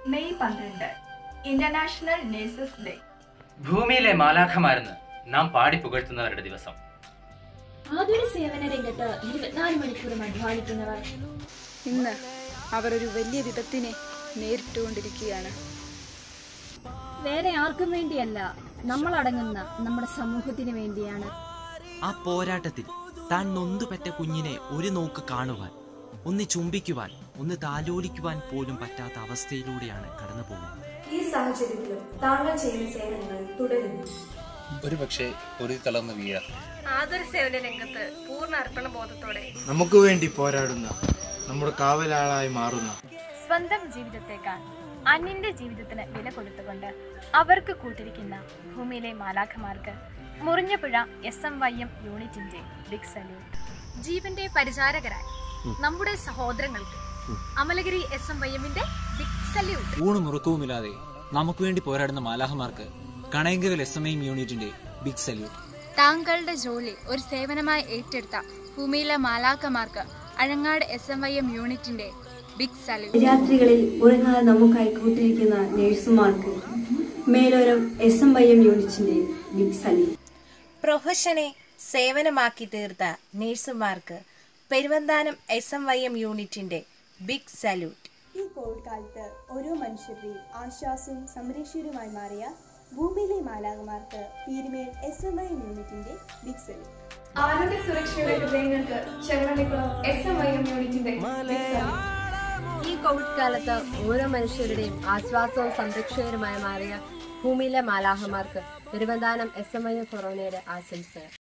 May പന്ത്രണ്ട് international nurses day ഭൂമിയിലെ മാലാഖമാരെന്ന് നാം പാടി പുകഴ്ത്തുന്നവരുടെ ദിവസം ആതുര സേവന രംഗത്ത് ഇരുപത്തിനാല് മണിക്കൂറും അധ്വാനിക്കുന്നവർ ഇന്ന് അവർ ഒരു വലിയ വിപത്തിനെ നേരിട്ടുകൊണ്ടിരിക്കുകയാണ് വേറെ ആർക്കും വേണ്ടിയല്ല നമ്മൾ അടങ്ങുന്ന നമ്മുടെ സമൂഹത്തിന് വേണ്ടിയാണ് ആ പോരാട്ടത്തിൽ താൻ നൊന്തുപെറ്റ കുഞ്ഞിനെ ഒരു നോക്ക് കാണുവാൻ ഒന്ന് ചുംബിക്കുവാൻ ഒന്ന് താലോലിക്കുവാൻ പോലും പറ്റാത്ത അവസ്ഥയിലൂടെയാണ് കടന്നു പോകുന്നത് ഈ സാഹചര്യത്തിലും താങ്കൾ ചെയ്യുന്ന സേവനങ്ങൾ തുടരുന്നു ഒരു പക്ഷേ പൊറി തളർന്ന് വീഴാം ആതുര സേവന രംഗത്ത് പൂർണ്ണ അർപ്പണ ബോധത്തോടെ നമുക്ക് വേണ്ടി പോരാടുന്ന നമ്മുടെ കാവലാളായി മാറുന്ന സ്വന്തം ജീവിതത്തേക്കാൾ അന്യന്റെ ജീവിതത്തിന് വില കൊടുത്തുകൊണ്ട് അവർക്ക് കൂട്ടിരിക്കുന്ന ഭൂമിയിലെ മാലാഖമാർക്ക് Murinjapuzha S M Y M യൂണിറ്റിന്റെ ബിഗ് സല്യൂട്ട് ജീവന്റെ പരിചാരകരായി നമ്മുടെ സഹോദരങ്ങൾക്ക് അമലഗിരി എസ് എം വൈ എമ്മിന്റെ ബിഗ് സല്യൂട്ട് ഊണും ഉറക്കവുമില്ലാതെ നമുക്ക് വേണ്ടി പോരാടുന്ന മാലാഹമാർക്ക് കണയങ്കൽ എസ് എം ഐ യൂണിറ്റിന്റെ ബിഗ് സല്യൂട്ട് താങ്കളുടെ ജോലി ഒരു സേവനമായി ഏറ്റെടുത്ത ഭൂമിയിലെ മാലാക്കമാർക്ക് Azhangad S M Y M യൂണിറ്റിന്റെ ബിഗ് സല്യൂട്ട് രാത്രികളിൽ ഉറങ്ങാതെ നമുക്കായി കൂട്ടിരിക്കുന്ന നഴ്സുമാർക്ക് Meloram S M Y M യൂണിറ്റിന്റെ ബിഗ് സലി പ്രൊഫഷനെ സേവനമാക്കി തീർത്ത നേഴ്സുമാർക്ക് Peruvanthanam S M Y M യൂണിറ്റിന്റെ ബിഗ് സല്യൂട്ട് ഈ കോവിഡ് കാലത്ത് ഓരോ മനുഷ്യരുടെയും ആശ്വാസവും സംരക്ഷകരുമായി മാറിയ ഭൂമിയിലെ മാലാകമാർക്ക് പീരുമേൽ എസ് എം ഐ യൂണിറ്റിന്റെ ബിഗ് സലി ആരോഗ്യ സുരക്ഷയുടെ ഹൃദയങ്ങൾക്ക് ചെവറണിക്കുളം എസ് എം ഐ എം യൂണിറ്റിന്റെ ബിഗ് സല്യൂട്ട് ഈ കോവിഡ് കാലത്ത് ഓരോ മനുഷ്യരുടെയും ആശ്വാസവും സംരക്ഷകരുമായി മാറിയ ഭൂമിയിലെ മാലാഹമാർക്ക് തിരുവന്താനം എസ് എം ഐ കൊറോണയുടെ ആശംസ